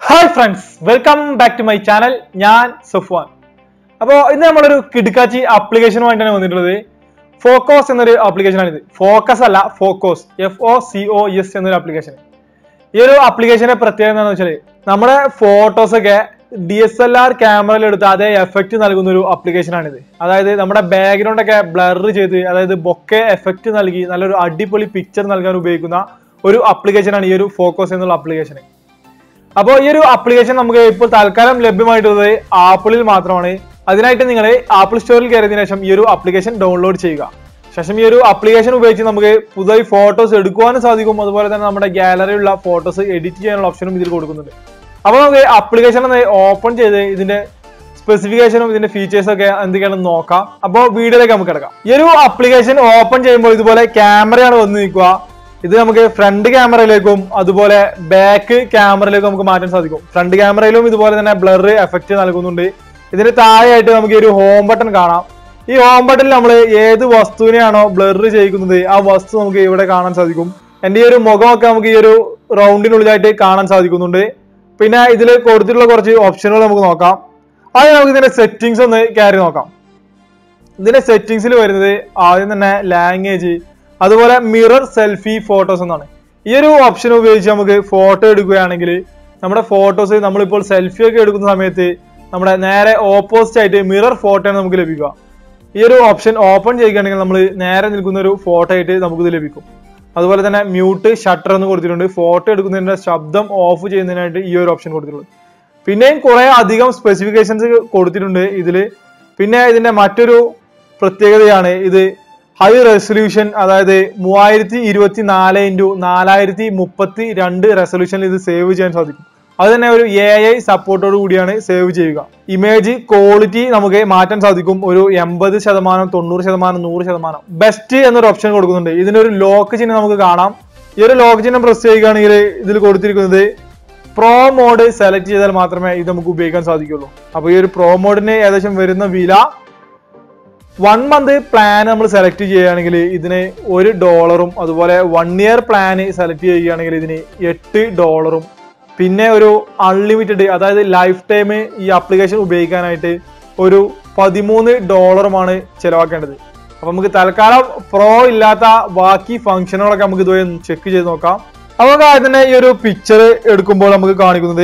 hi friends welcome back to my channel ഞാൻ സഫ്വാൻ അപ്പോൾ ഇന്ന് നമ്മളൊരു കിടുക്കാച്ചി ആപ്ലിക്കേഷനുമായിട്ടാണ് വന്നിട്ടുള്ളത് ഫോക്കോസ് എന്നൊരു ആപ്ലിക്കേഷനാണ് ഇത് ഫോക്കസ് അല്ല Focos F O C O S എന്നൊരു ആപ്ലിക്കേഷൻ ഈ ഒരു ആപ്ലിക്കേഷന്റെ പ്രത്യേകത എന്താണെന്ന് വെച്ചാൽ നമ്മുടെ ഫോട്ടോസ് ഒക്കെ ഡി എസ് എൽ ആർ ക്യാമറയിൽ എടുത്ത് അതേ എഫക്റ്റ് നൽകുന്ന ഒരു ആപ്ലിക്കേഷനാണിത് അതായത് നമ്മുടെ ബാക്ക്ഗ്രൗണ്ട് ഒക്കെ ബ്ലർ ചെയ്ത് അതായത് ബൊക്കെ എഫക്റ്റ് നൽകി നല്ലൊരു അടിപൊളി പിക്ചർ നൽകാൻ ഉപയോഗിക്കുന്ന ഒരു ആപ്ലിക്കേഷനാണ് ഈ ഒരു ഫോക്കോസ് എന്നുള്ള ആപ്ലിക്കേഷൻ അപ്പോൾ ഈ ഒരു ആപ്ലിക്കേഷൻ നമുക്ക് ഇപ്പോൾ തൽക്കാലം ലഭ്യമായിട്ടുള്ളത് ആപ്പിളിൽ മാത്രമാണ് അതിനായിട്ട് നിങ്ങൾ ആപ്പിൾ സ്റ്റോറിൽ കയറിയതിനു ശേഷം ഈ ഒരു ആപ്ലിക്കേഷൻ ഡൗൺലോഡ് ചെയ്യുക ശേഷം ഈ ഒരു ആപ്ലിക്കേഷൻ ഉപയോഗിച്ച് നമുക്ക് പുതിയ ഫോട്ടോസ് എടുക്കുവാനും സാധിക്കും അതുപോലെ തന്നെ നമ്മുടെ ഗാലറിയിലുള്ള ഫോട്ടോസ് എഡിറ്റ് ചെയ്യാനുള്ള ഓപ്ഷനും ഇതിൽ കൊടുക്കുന്നുണ്ട് അപ്പോൾ നമുക്ക് ആപ്ലിക്കേഷൻ ഒന്ന് ഓപ്പൺ ചെയ്ത് ഇതിന്റെ സ്പെസിഫിക്കേഷനും ഇതിന്റെ ഫീച്ചേഴ്സും ഒക്കെ എന്തൊക്കെയാണെന്ന് നോക്കാം അപ്പോൾ വീഡിയോയിലേക്ക് നമുക്ക് കിടക്കാം ഈ ഒരു ആപ്ലിക്കേഷൻ ഓപ്പൺ ചെയ്യുമ്പോൾ ഇതുപോലെ ക്യാമറയാണ് വന്ന് നിൽക്കുക ഇത് നമുക്ക് ഫ്രണ്ട് ക്യാമറയിലേക്കും അതുപോലെ ബാക്ക് ക്യാമറയിലേക്കും നമുക്ക് മാറ്റാൻ സാധിക്കും ഫ്രണ്ട് ക്യാമറയിലും ഇതുപോലെ തന്നെ ബ്ലർ എഫക്റ്റ് നൽകുന്നുണ്ട് ഇതിന് താഴെയായിട്ട് നമുക്ക് ഈ ഒരു ഹോം ബട്ടൺ കാണാം ഈ ഹോം ബട്ടണിൽ നമ്മൾ ഏത് വസ്തുവിനെയാണോ ബ്ലർ ചെയ്യിക്കുന്നത് ആ വസ്തു നമുക്ക് ഇവിടെ കാണാൻ സാധിക്കും എന്റെ ഈ ഒരു മുഖമൊക്കെ നമുക്ക് ഈ ഒരു റൗണ്ടിനുള്ളിലായിട്ട് കാണാൻ സാധിക്കുന്നുണ്ട് പിന്നെ ഇതിൽ കൊടുത്തിട്ടുള്ള കുറച്ച് ഓപ്ഷനുകൾ നമുക്ക് നോക്കാം ആദ്യം നമുക്ക് ഇതിന്റെ സെറ്റിങ്സ് ഒന്ന് കയറി നോക്കാം ഇതിന്റെ സെറ്റിങ്സിൽ വരുന്നത് ആദ്യം തന്നെ ലാംഗ്വേജ് അതുപോലെ മിറർ സെൽഫി ഫോട്ടോസ് എന്നാണ് ഈ ഒരു ഓപ്ഷൻ ഉപയോഗിച്ച് നമുക്ക് ഫോട്ടോ എടുക്കുകയാണെങ്കിൽ നമ്മുടെ ഫോട്ടോസ് നമ്മളിപ്പോൾ സെൽഫി ഒക്കെ എടുക്കുന്ന സമയത്ത് നമ്മുടെ നേരെ ഓപ്പോസിറ്റ് ആയിട്ട് മിറർ ഫോട്ടോ ആണ് നമുക്ക് ലഭിക്കുക ഈ ഒരു ഓപ്ഷൻ ഓപ്പൺ ചെയ്യുകയാണെങ്കിൽ നമ്മൾ നേരെ നിൽക്കുന്ന ഒരു ഫോട്ടോ ആയിട്ട് നമുക്കിത് ലഭിക്കും അതുപോലെ തന്നെ മ്യൂട്ട് ഷട്ടർ എന്ന് കൊടുത്തിട്ടുണ്ട് ഫോട്ടോ എടുക്കുന്നതിന്റെ ശബ്ദം ഓഫ് ചെയ്യുന്നതിനായിട്ട് ഈ ഒരു ഓപ്ഷൻ കൊടുത്തിട്ടുള്ളത് പിന്നെയും കുറെ അധികം സ്പെസിഫിക്കേഷൻസ് കൊടുത്തിട്ടുണ്ട് ഇതില് പിന്നെ ഇതിന്റെ മറ്റൊരു പ്രത്യേകതയാണ് ഇത് ഹൈ റെസൊല്യൂഷൻ അതായത് മൂവായിരത്തി ഇരുപത്തി നാല് ഇൻറ്റു നാലായിരത്തി മുപ്പത്തി രണ്ട് റെസൊല്യൂഷനിൽ ഇത് സേവ് ചെയ്യാൻ സാധിക്കും അത് തന്നെ ഒരു എ ഐ സപ്പോർട്ടോട് കൂടിയാണ് സേവ് ചെയ്യുക ഇമേജ് ക്വാളിറ്റി നമുക്ക് മാറ്റാൻ സാധിക്കും ഒരു എൺപത് ശതമാനം തൊണ്ണൂറ് ശതമാനം നൂറ് ശതമാനം ബെസ്റ്റ് എന്നൊരു ഓപ്ഷൻ കൊടുക്കുന്നുണ്ട് ഇതിനൊരു ലോക്ക് ചിഹ്നം നമുക്ക് കാണാം ഈ ഒരു ലോക്ക് ചിഹ്നം പ്രസ് ചെയ്യുകയാണെങ്കിൽ ഇതിൽ കൊടുത്തിരിക്കുന്നത് പ്രോ മോഡ് സെലക്ട് ചെയ്താൽ മാത്രമേ ഇത് നമുക്ക് ഉപയോഗിക്കാൻ സാധിക്കുള്ളൂ അപ്പൊ ഈ ഒരു പ്രോ മോഡിന് ഏകദേശം വരുന്ന വില വൺ മന്ത് പ്ലാൻ നമ്മൾ സെലക്ട് ചെയ്യുകയാണെങ്കിൽ ഇതിന് ഒരു ഡോളറും അതുപോലെ വൺ ഇയർ പ്ലാൻ സെലക്ട് ചെയ്യുകയാണെങ്കിൽ ഇതിന് എട്ട് ഡോളറും പിന്നെ ഒരു അൺലിമിറ്റഡ് അതായത് ലൈഫ് ടൈം ഈ ആപ്ലിക്കേഷൻ ഉപയോഗിക്കാനായിട്ട് ഒരു പതിമൂന്ന് ഡോളറുമാണ് ചിലവാക്കേണ്ടത് അപ്പൊ നമുക്ക് തൽക്കാലം പ്രോ ഇല്ലാത്ത ബാക്കി ഫംഗ്ഷനുകളൊക്കെ നമുക്ക് ഇതുവരെ ചെക്ക് ചെയ്ത് നോക്കാം അപ്പൊ നമുക്ക് ആദ്യം തന്നെ ഈ ഒരു പിക്ചർ എടുക്കുമ്പോൾ നമുക്ക് കാണിക്കുന്നത്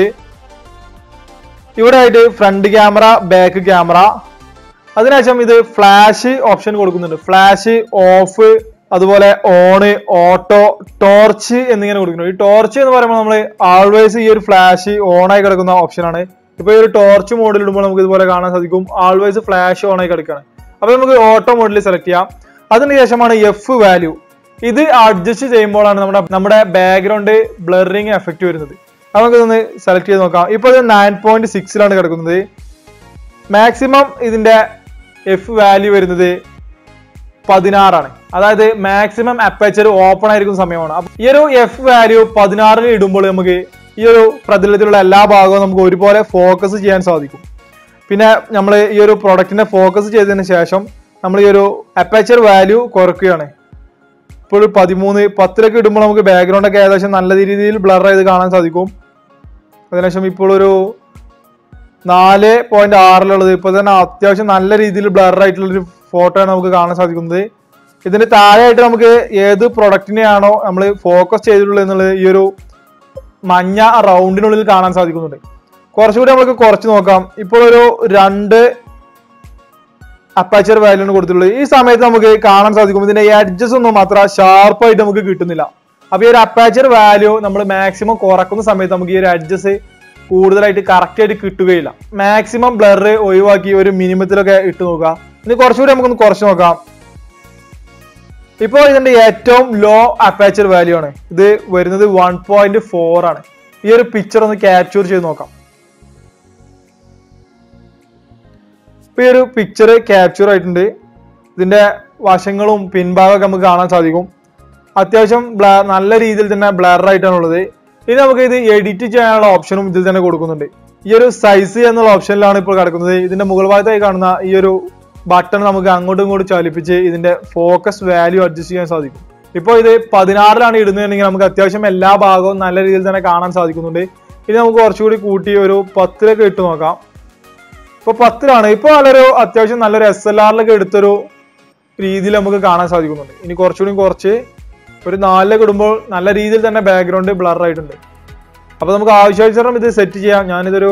ഇവിടെ ആയിട്ട് ഫ്രണ്ട് ക്യാമറ ബാക്ക് ക്യാമറ അതിനുശേഷം ഇത് ഫ്ലാഷ് ഓപ്ഷൻ കൊടുക്കുന്നുണ്ട് ഫ്ലാഷ് ഓഫ് അതുപോലെ ഓണ് ഓട്ടോ ടോർച്ച് എന്നിങ്ങനെ കൊടുക്കുന്നു ഈ ടോർച്ച് എന്ന് പറയുമ്പോൾ നമ്മൾ ആൾവേസ് ഈ ഒരു ഫ്ലാഷ് ഓൺ ആയി കിടക്കുന്ന ഓപ്ഷനാണ് ഇപ്പൊ ഈ ഒരു ടോർച്ച് മോഡിൽ ഇടുമ്പോൾ നമുക്ക് ഇതുപോലെ കാണാൻ സാധിക്കും ആൾവേസ് ഫ്ലാഷ് ഓൺ ആയി കിടക്കുകയാണ് അപ്പൊ നമുക്ക് ഓട്ടോ മോഡിൽ സെലക്ട് ചെയ്യാം അതിനുശേഷമാണ് എഫ് വാല്യൂ ഇത് അഡ്ജസ്റ്റ് ചെയ്യുമ്പോഴാണ് നമ്മുടെ നമ്മുടെ ബാക്ക്ഗ്രൗണ്ട് ബ്ലറിങ് എഫക്റ്റ് വരുന്നത് അത് നമുക്ക് ഇതൊന്ന് സെലക്ട് ചെയ്ത് നോക്കാം ഇപ്പോൾ ഇത് നയൻ പോയിന്റ് സിക്സിലാണ് കിടക്കുന്നത് മാക്സിമം ഇതിന്റെ എഫ് വാല്യൂ വരുന്നത് പതിനാറാണ് അതായത് മാക്സിമം അപ്പേച്ചർ ഓപ്പൺ ആയിരിക്കുന്ന സമയമാണ് അപ്പൊ ഈ ഒരു എഫ് വാല്യൂ പതിനാറിന് ഇടുമ്പോൾ നമുക്ക് ഈ ഒരു പ്രതലത്തിലുള്ള എല്ലാ ഭാഗവും നമുക്ക് ഒരുപോലെ ഫോക്കസ് ചെയ്യാൻ സാധിക്കും പിന്നെ നമ്മൾ ഈ ഒരു പ്രൊഡക്റ്റിനെ ഫോക്കസ് ചെയ്തതിന് ശേഷം നമ്മൾ ഈ ഒരു അപ്പേച്ചർ വാല്യൂ കുറയ്ക്കുകയാണ് ഇപ്പോൾ ഒരു പതിമൂന്ന് പത്തിലൊക്കെ ഇടുമ്പോൾ നമുക്ക് ബാക്ക്ഗ്രൗണ്ട് ഒക്കെ ഏകദേശം നല്ല രീതിയിൽ ബ്ലർ ചെയ്ത് കാണാൻ സാധിക്കും അതിനുശേഷം ഇപ്പോൾ ഒരു നാല് പോയിന്റ് ആറിലുള്ളത് ഇപ്പൊ തന്നെ അത്യാവശ്യം നല്ല രീതിയിൽ ബ്ലർ ആയിട്ടുള്ള ഒരു ഫോട്ടോ ആണ് നമുക്ക് കാണാൻ സാധിക്കുന്നത് ഇതിന് താഴെയായിട്ട് നമുക്ക് ഏത് പ്രൊഡക്റ്റിനെയാണോ നമ്മൾ ഫോക്കസ് ചെയ്തിട്ടുള്ളത് എന്നുള്ളത് ഈ ഒരു മഞ്ഞ റൗണ്ടിനുള്ളിൽ കാണാൻ സാധിക്കുന്നുണ്ട് കുറച്ചുകൂടി നമുക്ക് കുറച്ച് നോക്കാം ഇപ്പോൾ ഒരു രണ്ട് അപ്പാച്ചർ വാല്യൂ ആണ് കൊടുത്തിട്ടുള്ളത് ഈ സമയത്ത് നമുക്ക് കാണാൻ സാധിക്കും ഇതിന്റെ എഡ്ജസ് ഒന്നും അത്ര ഷാർപ്പായിട്ട് നമുക്ക് കിട്ടുന്നില്ല അപ്പൊ ഈ ഒരു അപ്പാച്ചർ വാല്യൂ നമ്മൾ മാക്സിമം കുറക്കുന്ന സമയത്ത് നമുക്ക് ഈ ഒരു എഡ്ജസ് കൂടുതലായിട്ട് കറക്റ്റ് ആയിട്ട് കിട്ടുകയില്ല മാക്സിമം ബ്ലർ ഒഴിവാക്കി ഒരു മിനിമത്തിലൊക്കെ ഇട്ട് നോക്കുക ഇനി കുറച്ചുകൂടി നമുക്കൊന്ന് കുറച്ച് നോക്കാം ഇപ്പോൾ ഇതിന്റെ ഏറ്റവും ലോ അപ്പാച്ചർ വാല്യൂ ആണ് ഇത് വരുന്നത് വൺ പോയിന്റ് ഫോർ ആണ് ഈ ഒരു പിക്ചർ ഒന്ന് ക്യാപ്ചർ ചെയ്ത് നോക്കാം ഇപ്പൊ ഈ ഒരു പിക്ചർ ക്യാപ്ചർ ആയിട്ടുണ്ട് ഇതിന്റെ വശങ്ങളും പിൻഭാഗമൊക്കെ നമുക്ക് കാണാൻ സാധിക്കും അത്യാവശ്യം ബ്ല- നല്ല രീതിയിൽ തന്നെ ബ്ലർ ആയിട്ടാണ് ഉള്ളത് ഇനി നമുക്ക് ഇത് എഡിറ്റ് ചെയ്യാനുള്ള ഓപ്ഷനും ഇതിൽ തന്നെ കൊടുക്കുന്നുണ്ട് ഈ ഒരു സൈസ് എന്നുള്ള ഓപ്ഷനിലാണ് ഇപ്പോൾ കിടക്കുന്നത് ഇതിന്റെ മുകൾ ഭാഗത്തായി കാണുന്ന ഈ ഒരു ബട്ടൺ നമുക്ക് അങ്ങോട്ടും ഇങ്ങോട്ടും ചലിപ്പിച്ച് ഇതിന്റെ ഫോക്കസ് വാല്യൂ അഡ്ജസ്റ്റ് ചെയ്യാൻ സാധിക്കും ഇപ്പോൾ ഇത് പതിനാറിലാണ് ഇടുന്നതെങ്കിൽ നമുക്ക് അത്യാവശ്യം എല്ലാ ഭാഗവും നല്ല രീതിയിൽ തന്നെ കാണാൻ സാധിക്കുന്നുണ്ട് ഇനി നമുക്ക് കുറച്ചുകൂടി കൂട്ടി ഒരു പത്തിലൊക്കെ ഇട്ട് നോക്കാം ഇപ്പൊ പത്തിലാണ് ഇപ്പൊ നല്ലൊരു അത്യാവശ്യം നല്ലൊരു എസ് എൽ ആറിലൊക്കെ എടുത്തൊരു രീതിയിൽ നമുക്ക് കാണാൻ സാധിക്കുന്നുണ്ട് ഇനി കുറച്ചുകൂടി കുറച്ച് ഒരു നാലിലൊക്കെ ഇടുമ്പോൾ നല്ല രീതിയിൽ തന്നെ ബാക്ക്ഗ്രൗണ്ട് ബ്ലർ ആയിട്ടുണ്ട് അപ്പൊ നമുക്ക് ആവശ്യാനുസരണം ഇത് സെറ്റ് ചെയ്യാം ഞാനിതൊരു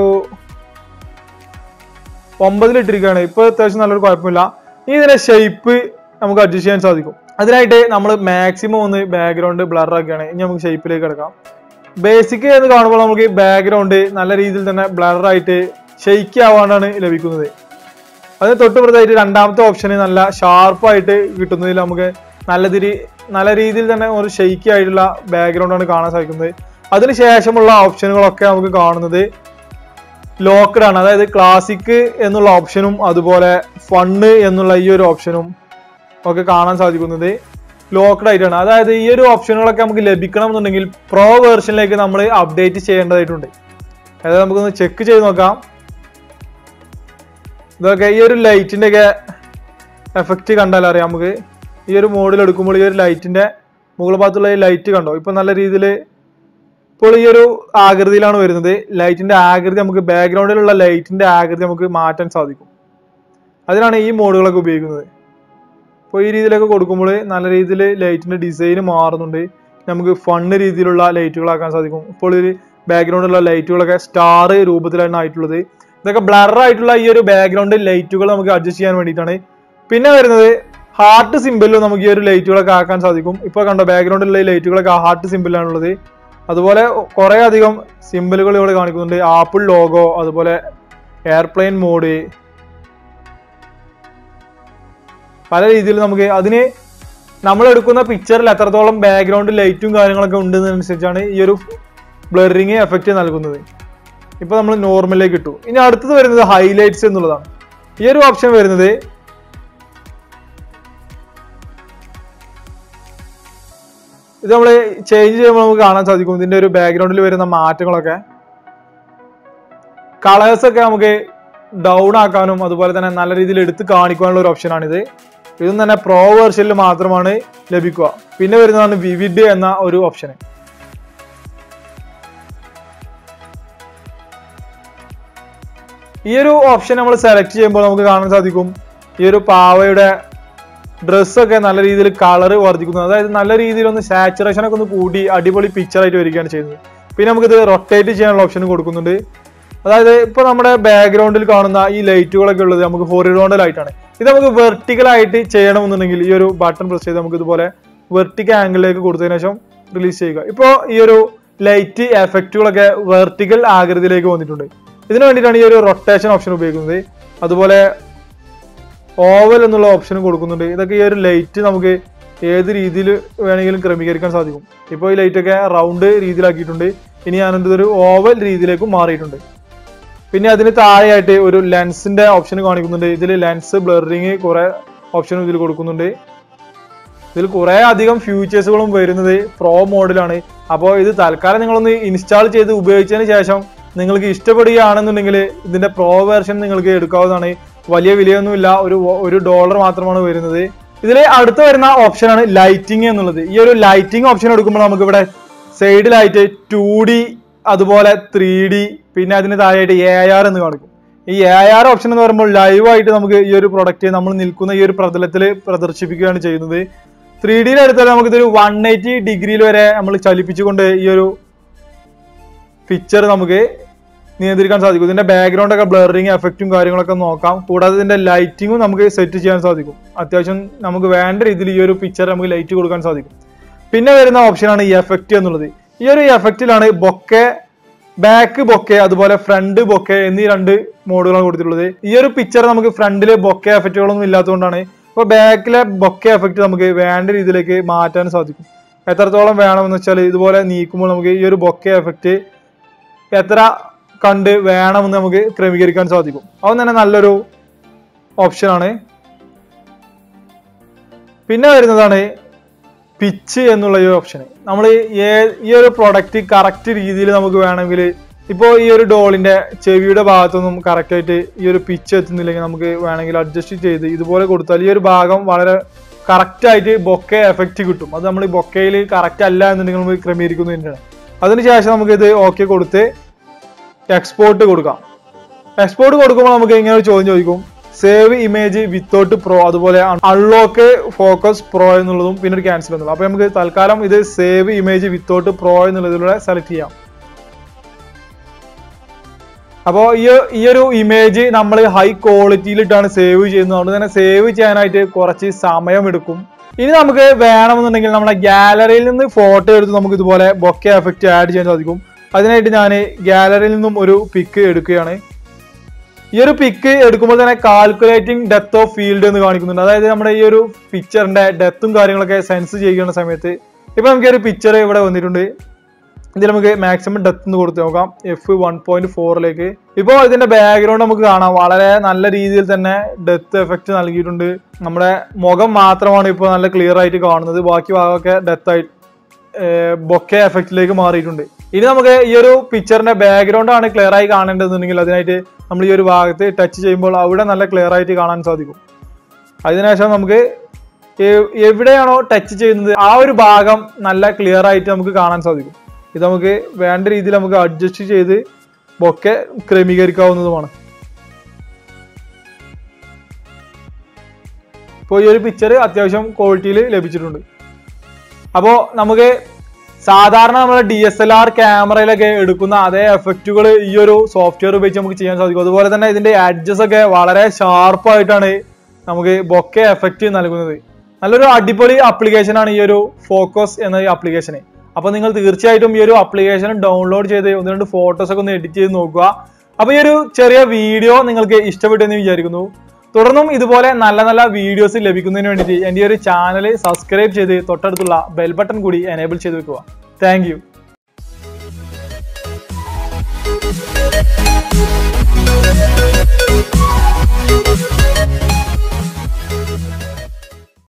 ഒമ്പതിലിട്ടിരിക്കുകയാണ് ഇപ്പൊ അത്യാവശ്യം നല്ലൊരു കുഴപ്പമില്ല ഇനി ഇതിന്റെ ഷേപ്പ് നമുക്ക് അഡ്ജസ്റ്റ് ചെയ്യാൻ സാധിക്കും അതിനായിട്ട് നമ്മൾ മാക്സിമം ഒന്ന് ബാക്ക്ഗ്രൗണ്ട് ബ്ലർ ആക്കുകയാണ് ഇനി നമുക്ക് ഷേപ്പിലേക്ക് കിടക്കാം ബേസിക് എന്ന് കാണുമ്പോൾ നമുക്ക് ബാക്ക്ഗ്രൗണ്ട് നല്ല രീതിയിൽ തന്നെ ബ്ലർ ആയിട്ട് ഷെയ്ക്ക് ആവാണ്ടാണ് ലഭിക്കുന്നത് അതിന് തൊട്ടുപുറത്തായിട്ട് രണ്ടാമത്തെ ഓപ്ഷന് നല്ല ഷാർപ്പായിട്ട് കിട്ടുന്നതിൽ നമുക്ക് നല്ല തിരി നല്ല രീതിയിൽ തന്നെ ഒരു ഷെയ്ക്കി ആയിട്ടുള്ള ബാക്ക്ഗ്രൗണ്ട് ആണ് കാണാൻ സാധിക്കുന്നത് അതിനുശേഷമുള്ള ഓപ്ഷനുകളൊക്കെ നമുക്ക് കാണുന്നത് ലോക്കഡ് ആണ് അതായത് ക്ലാസിക് എന്നുള്ള ഓപ്ഷനും അതുപോലെ ഫണ്ണ് എന്നുള്ള ഈ ഒരു ഓപ്ഷനും ഒക്കെ കാണാൻ സാധിക്കുന്നത് ലോക്ക്ഡ് ആയിട്ടാണ് അതായത് ഈ ഒരു ഓപ്ഷനുകളൊക്കെ നമുക്ക് ലഭിക്കണം എന്നുണ്ടെങ്കിൽ പ്രോ വേർഷനിലേക്ക് നമ്മൾ അപ്ഡേറ്റ് ചെയ്യേണ്ടതായിട്ടുണ്ട് അതായത് നമുക്കൊന്ന് ചെക്ക് ചെയ്ത് നോക്കാം ഇതൊക്കെ ഈ ഒരു ലൈറ്റിന്റെ ഒക്കെ എഫക്റ്റ് കണ്ടാൽ അറിയാം നമുക്ക് ഈ ഒരു മോഡിൽ എടുക്കുമ്പോൾ ഈ ഒരു ലൈറ്റിന്റെ മുകൾ ഭാഗത്തുള്ള ഈ ലൈറ്റ് കണ്ടോ ഇപ്പൊ നല്ല രീതിയിൽ ഇപ്പോൾ ഈ ഒരു ആകൃതിയിലാണ് വരുന്നത് ലൈറ്റിന്റെ ആകൃതി നമുക്ക് ബാക്ക്ഗ്രൗണ്ടിലുള്ള ലൈറ്റിന്റെ ആകൃതി നമുക്ക് മാറ്റാൻ സാധിക്കും അതിനാണ് ഈ മോഡുകളൊക്കെ ഉപയോഗിക്കുന്നത് അപ്പോൾ ഈ രീതിയിലൊക്കെ കൊടുക്കുമ്പോൾ നല്ല രീതിയിൽ ലൈറ്റിന്റെ ഡിസൈൻ മാറുന്നുണ്ട് നമുക്ക് ഫണ്ണ് രീതിയിലുള്ള ലൈറ്റുകളാക്കാൻ സാധിക്കും ഇപ്പോൾ ഒരു ബാക്ക്ഗ്രൗണ്ടിലുള്ള ലൈറ്റുകളൊക്കെ സ്റ്റാർ രൂപത്തിലാണ് ആയിട്ടുള്ളത് ഇതൊക്കെ ബ്ലർ ആയിട്ടുള്ള ഈ ഒരു ബാക്ക്ഗ്രൗണ്ട് ലൈറ്റുകൾ നമുക്ക് അഡ്ജസ്റ്റ് ചെയ്യാൻ വേണ്ടിയിട്ടാണ് പിന്നെ വരുന്നത് ഹാർട്ട് സിമ്പിളിലും നമുക്ക് ഈ ഒരു ലൈറ്റുകളൊക്കെ ആക്കാൻ സാധിക്കും ഇപ്പോൾ കണ്ടോ ബാക്ക്ഗ്രൗണ്ടിലുള്ള ഈ ലൈറ്റുകളൊക്കെ ഹാർട്ട് സിമ്പിളാണുള്ളത് അതുപോലെ കുറെ അധികം സിമ്പിളുകൾ ഇവിടെ കാണിക്കുന്നുണ്ട് ആപ്പിൾ ലോഗോ അതുപോലെ എയർപ്ലെയിൻ മോഡ് പല രീതിയിൽ നമുക്ക് അതിന് നമ്മൾ എടുക്കുന്ന പിക്ചറിൽ എത്രത്തോളം ബാക്ക്ഗ്രൗണ്ട് ലൈറ്റും കാര്യങ്ങളൊക്കെ ഉണ്ടെന്നനുസരിച്ചാണ് ഈ ഒരു ബ്ലറിങ് എഫക്റ്റ് നൽകുന്നത് ഇപ്പൊ നമ്മൾ നോർമലിലേക്ക് ഇട്ടു ഇനി അടുത്തത് വരുന്നത് ഹൈലൈറ്റ്സ് എന്നുള്ളതാണ് ഈ ഒരു ഓപ്ഷൻ വരുന്നത് ഇത് നമ്മൾ ചേഞ്ച് ചെയ്യുമ്പോൾ നമുക്ക് കാണാൻ സാധിക്കും ഇതിന്റെ ഒരു ബാക്ക്ഗ്രൗണ്ടിൽ വരുന്ന മാറ്റങ്ങളൊക്കെ കളേഴ്സ് ഒക്കെ നമുക്ക് ഡൗൺ ആക്കാനും അതുപോലെ തന്നെ നല്ല രീതിയിൽ എടുത്ത് കാണിക്കാനുള്ള ഒരു ഓപ്ഷനാണിത് ഇതും തന്നെ പ്രോ വേർഷനിൽ മാത്രമാണ് ലഭിക്കുക പിന്നെ വരുന്നതാണ് വിവിഡ് എന്ന ഒരു ഓപ്ഷൻ ഈ ഒരു ഓപ്ഷൻ നമ്മൾ സെലക്ട് ചെയ്യുമ്പോൾ നമുക്ക് കാണാൻ സാധിക്കും ഈ ഒരു പാവയുടെ ഡ്രസ്സൊക്കെ നല്ല രീതിയിൽ കളർ വർദ്ധിക്കുന്നു അതായത് നല്ല രീതിയിൽ ഒന്ന് സാച്ചുറേഷൻ ഒക്കെ ഒന്ന് കൂടി അടിപൊളി പിക്ചർ ആയിട്ട് വരികയാണ് ചെയ്യുന്നത് പിന്നെ നമുക്കിത് റൊട്ടേറ്റ് ചെയ്യാനുള്ള ഓപ്ഷൻ കൊടുക്കുന്നുണ്ട് അതായത് ഇപ്പൊ നമ്മുടെ ബാക്ക്ഗ്രൗണ്ടിൽ കാണുന്ന ഈ ലൈറ്റുകളൊക്കെ ഉള്ളത് നമുക്ക് ഹൊറിസോണ്ടൽ ആയിട്ടാണ് ഇത് നമുക്ക് വെർട്ടിക്കൽ ആയിട്ട് ചെയ്യണമെന്നുണ്ടെങ്കിൽ ഈ ഒരു ബട്ടൺ പ്രസ് ചെയ്ത് നമുക്ക് ഇതുപോലെ വെർട്ടിക്കൽ ആംഗിളിലേക്ക് കൊടുത്തതിനു ശേഷം റിലീസ് ചെയ്യുക ഇപ്പോൾ ഈ ഒരു ലൈറ്റ് എഫക്റ്റുകളൊക്കെ വെർട്ടിക്കൽ ആകൃതിയിലേക്ക് വന്നിട്ടുണ്ട് ഇതിനു വേണ്ടിയിട്ടാണ് ഈ ഒരു റൊട്ടേഷൻ ഓപ്ഷൻ ഉപയോഗിക്കുന്നത് അതുപോലെ ഓവൽ എന്നുള്ള ഓപ്ഷനും കൊടുക്കുന്നുണ്ട് ഇതൊക്കെ ഈ ഒരു ലൈറ്റ് നമുക്ക് ഏത് രീതിയിൽ വേണമെങ്കിലും ക്രമീകരിക്കാൻ സാധിക്കും ഇപ്പോൾ ഈ ലൈറ്റ് ഒക്കെ റൗണ്ട് രീതിയിലാക്കിയിട്ടുണ്ട് ഇനി ഞാനെന്ത് ഒരു ഓവൽ രീതിയിലേക്കും മാറിയിട്ടുണ്ട് പിന്നെ അതിന് താഴെയായിട്ട് ഒരു ലെൻസിന്റെ ഓപ്ഷൻ കാണിക്കുന്നുണ്ട് ഇതിൽ ലെൻസ് ബ്ലറിങ് കുറെ ഓപ്ഷൻ ഇതിൽ കൊടുക്കുന്നുണ്ട് ഇതിൽ കുറെ അധികം ഫ്യൂച്ചേഴ്സുകളും വരുന്നത് പ്രോ മോഡിലാണ് അപ്പോൾ ഇത് തൽക്കാലം നിങ്ങളൊന്ന് ഇൻസ്റ്റാൾ ചെയ്ത് ഉപയോഗിച്ചതിന് ശേഷം നിങ്ങൾക്ക് ഇഷ്ടപ്പെടുകയാണെന്നുണ്ടെങ്കിൽ ഇതിന്റെ പ്രോ വേർഷൻ നിങ്ങൾക്ക് എടുക്കാവുന്നതാണ് വലിയ വിലയൊന്നുമില്ല ഒരു ഒരു ഡോളർ മാത്രമാണ് വരുന്നത് ഇതിൽ അടുത്ത് വരുന്ന ഓപ്ഷനാണ് ലൈറ്റിംഗ് എന്നുള്ളത് ഈ ഒരു ലൈറ്റിംഗ് ഓപ്ഷൻ എടുക്കുമ്പോൾ നമുക്ക് ഇവിടെ സൈഡിലായിട്ട് ടു ഡി അതുപോലെ ത്രീ ഡി പിന്നെ അതിന് താഴെയായിട്ട് എ ആർ എന്ന് കാണിക്കും ഈ എ ആർ ഓപ്ഷൻ എന്ന് പറയുമ്പോൾ ലൈവായിട്ട് നമുക്ക് ഈ ഒരു പ്രൊഡക്റ്റ് നമ്മൾ നിൽക്കുന്ന ഈ ഒരു പ്രതലത്തിൽ പ്രദർശിപ്പിക്കുകയാണ് ചെയ്യുന്നത് ത്രീ ഡിയിൽ എടുത്താൽ നമുക്ക് ഇതൊരു വൺ എയ്റ്റി ഡിഗ്രിയിൽ വരെ നമ്മൾ ചലിപ്പിച്ചുകൊണ്ട് ഈ ഒരു പിക്ചർ നമുക്ക് നിയന്ത്രിക്കാൻ സാധിക്കും ഇതിന്റെ ബാക്ക്ഗ്രൗണ്ട് ഒക്കെ ബ്ലറിങ് എഫക്റ്റും കാര്യങ്ങളൊക്കെ നോക്കാം കൂടാതെ ഇതിന്റെ ലൈറ്റിങ്ങും നമുക്ക് സെറ്റ് ചെയ്യാൻ സാധിക്കും അത്യാവശ്യം നമുക്ക് വേണ്ട രീതിയിൽ ഈ ഒരു പിക്ചർ നമുക്ക് ലൈറ്റ് കൊടുക്കാൻ സാധിക്കും പിന്നെ വരുന്ന ഓപ്ഷനാണ് ഈ എഫക്റ്റ് എന്നുള്ളത് ഈ ഒരു എഫക്റ്റിലാണ് ബൊക്കെ ബാക്ക് ബൊക്കെ അതുപോലെ ഫ്രണ്ട് ബൊക്കെ എന്നീ രണ്ട് മോഡുകളാണ് കൊടുത്തിട്ടുള്ളത് ഈ ഒരു പിക്ചർ നമുക്ക് ഫ്രണ്ടിൽ ബൊക്കെ എഫക്റ്റുകളൊന്നും ഇല്ലാത്തതുകൊണ്ടാണ് ഇപ്പോൾ ബാക്കിലെ ബൊക്കെ എഫക്റ്റ് നമുക്ക് വേണ്ട രീതിയിലേക്ക് മാറ്റാൻ സാധിക്കും എത്രത്തോളം വേണമെന്ന് വെച്ചാൽ ഇതുപോലെ നീക്കുമ്പോൾ നമുക്ക് ഈ ഒരു ബൊക്കെ എഫക്റ്റ് എത്ര കണ്ട് വേണമെന്ന് നമുക്ക് ക്രമീകരിക്കാൻ സാധിക്കും അതും തന്നെ നല്ലൊരു ഓപ്ഷനാണ് പിന്നെ വരുന്നതാണ് പിച്ച് എന്നുള്ള ഈ ഓപ്ഷൻ നമ്മൾ ഈ ഒരു പ്രൊഡക്റ്റ് കറക്റ്റ് രീതിയിൽ നമുക്ക് വേണമെങ്കിൽ ഇപ്പോൾ ഈ ഒരു ഡോളിന്റെ ചെവിയുടെ ഭാഗത്തൊന്നും കറക്റ്റ് ആയിട്ട് ഈ ഒരു പിച്ച് എത്തുന്നില്ലെങ്കിൽ നമുക്ക് വേണമെങ്കിൽ അഡ്ജസ്റ്റ് ചെയ്ത് ഇതുപോലെ കൊടുത്താൽ ഈ ഒരു ഭാഗം വളരെ കറക്റ്റ് ആയിട്ട് ബൊക്കെ എഫക്റ്റ് കിട്ടും അത് നമ്മൾ ഈ ബൊക്കയിൽ കറക്റ്റ് അല്ല എന്നുണ്ടെങ്കിൽ നമ്മൾ ക്രമീകരിക്കുന്നതിൻ്റെയാണ് അതിനുശേഷം നമുക്ക് ഇത് ഓക്കെ കൊടുത്ത് എക്സ്പോർട്ട് കൊടുക്കാം എക്സ്പോർട്ട് കൊടുക്കുമ്പോൾ നമുക്ക് ഇങ്ങനെ ഒരു ചോദ്യം ചോദിക്കും സേവ് ഇമേജ് വിത്തൗട്ട് പ്രോ അതുപോലെ അൺലോക്ക് ഫോക്കസ് പ്രോ എന്നുള്ളതും പിന്നെ ഒരു ക്യാൻസൽ എന്നുള്ളത് അപ്പൊ നമുക്ക് തൽക്കാലം ഇത് സേവ് ഇമേജ് വിത്തൗട്ട് പ്രോ എന്നുള്ളതിലൂടെ സെലക്ട് ചെയ്യാം അപ്പോൾ ഈ ഈ ഒരു ഇമേജ് നമ്മൾ ഹൈ ക്വാളിറ്റിയിലിട്ടാണ് സേവ് ചെയ്യുന്നത് അതുകൊണ്ട് തന്നെ സേവ് ചെയ്യാനായിട്ട് കുറച്ച് സമയം എടുക്കും ഇനി നമുക്ക് വേണമെന്നുണ്ടെങ്കിൽ നമ്മുടെ ഗാലറിയിൽ നിന്ന് ഫോട്ടോ എടുത്ത് നമുക്ക് ഇതുപോലെ ബൊക്കെ എഫക്റ്റ് ആഡ് ചെയ്യാൻ സാധിക്കും അതിനായിട്ട് ഞാൻ ഗാലറിയിൽ നിന്നും ഒരു പിക്ക് എടുക്കുകയാണ് ഈ ഒരു പിക്ക് എടുക്കുമ്പോൾ തന്നെ കാൽക്കുലേറ്റിംഗ് ഡെത്ത് ഓഫ് ഫീൽഡ് എന്ന് കാണിക്കുന്നുണ്ട് അതായത് നമ്മുടെ ഈ ഒരു പിക്ചറിന്റെ ഡെത്തും കാര്യങ്ങളൊക്കെ സെൻസ് ചെയ്യുന്ന സമയത്ത് ഇപ്പൊ നമുക്ക് ഈ ഒരു പിക്ചർ ഇവിടെ വന്നിട്ടുണ്ട് ഇതിൽ നമുക്ക് മാക്സിമം ഡെത്ത് എന്ന് കൊടുത്ത് നോക്കാം എഫ് വൺ പോയിന്റ് ഫോറിലേക്ക് ഇപ്പോൾ ഇതിന്റെ ബാക്ക്ഗ്രൗണ്ട് നമുക്ക് കാണാം വളരെ നല്ല രീതിയിൽ തന്നെ ഡെത്ത് എഫക്റ്റ് നൽകിയിട്ടുണ്ട് നമ്മുടെ മുഖം മാത്രമാണ് ഇപ്പോൾ നല്ല ക്ലിയർ ആയിട്ട് കാണുന്നത് ബാക്കി ഭാഗമൊക്കെ ഡെത്ത് ആയി ബൊക്കെ എഫക്റ്റിലേക്ക് മാറിയിട്ടുണ്ട് ഇനി നമുക്ക് ഈ ഒരു പിക്ചറിന്റെ ബാക്ക്ഗ്രൗണ്ട് ആണ് ക്ലിയർ ആയി കാണേണ്ടതെന്നുണ്ടെങ്കിൽ അതിനായിട്ട് നമ്മൾ ഈ ഒരു ഭാഗത്ത് ടച്ച് ചെയ്യുമ്പോൾ അവിടെ നല്ല ക്ലിയർ ആയിട്ട് കാണാൻ സാധിക്കും അതിനുശേഷം നമുക്ക് എ- എവിടെയാണോ ടച്ച് ചെയ്യുന്നത് ആ ഒരു ഭാഗം നല്ല ക്ലിയർ ആയിട്ട് നമുക്ക് കാണാൻ സാധിക്കും ഇത് നമുക്ക് വേണ്ട രീതിയിൽ നമുക്ക് അഡ്ജസ്റ്റ് ചെയ്ത് ബൊക്കെ ക്രമീകരിക്കാവുന്നതുമാണ് ഇപ്പോൾ ഈ ഒരു പിക്ചർ അത്യാവശ്യം ക്വാളിറ്റിയിൽ ലഭിച്ചിട്ടുണ്ട് അപ്പോൾ നമുക്ക് സാധാരണ നമ്മുടെ ഡി എസ് എൽ ആർ ക്യാമറയിലൊക്കെ എടുക്കുന്ന അതേ എഫക്റ്റുകൾ ഈ ഒരു സോഫ്റ്റ്വെയർ ഉപയോഗിച്ച് നമുക്ക് ചെയ്യാൻ സാധിക്കും അതുപോലെ തന്നെ ഇതിന്റെ അഡ്ജസ് ഒക്കെ വളരെ ഷാർപ്പായിട്ടാണ് നമുക്ക് ബൊക്കെ എഫക്റ്റ് നൽകുന്നത് നല്ലൊരു അടിപൊളി ആപ്ലിക്കേഷൻ ആണ് ഈ ഒരു ഫോക്കസ് എന്ന ഈ ആപ്ലിക്കേഷന് അപ്പൊ നിങ്ങൾ തീർച്ചയായിട്ടും ഈ ഒരു ആപ്ലിക്കേഷൻ ഡൗൺലോഡ് ചെയ്ത് ഒന്ന് രണ്ട് ഫോട്ടോസ് ഒക്കെ ഒന്ന് എഡിറ്റ് ചെയ്ത് നോക്കുക അപ്പൊ ഈ ഒരു ചെറിയ വീഡിയോ നിങ്ങൾക്ക് ഇഷ്ടപ്പെട്ടെന്ന് വിചാരിക്കുന്നു തുടർന്നും ഇതുപോലെ നല്ല നല്ല വീഡിയോസ് ലഭിക്കുന്നതിന് വേണ്ടിയിട്ട് എൻ്റെ ഈ ഒരു ചാനൽ സബ്സ്ക്രൈബ് ചെയ്ത് തൊട്ടടുത്തുള്ള ബെൽ ബട്ടൺ കൂടി എനേബിൾ ചെയ്ത് വെക്കുക താങ്ക്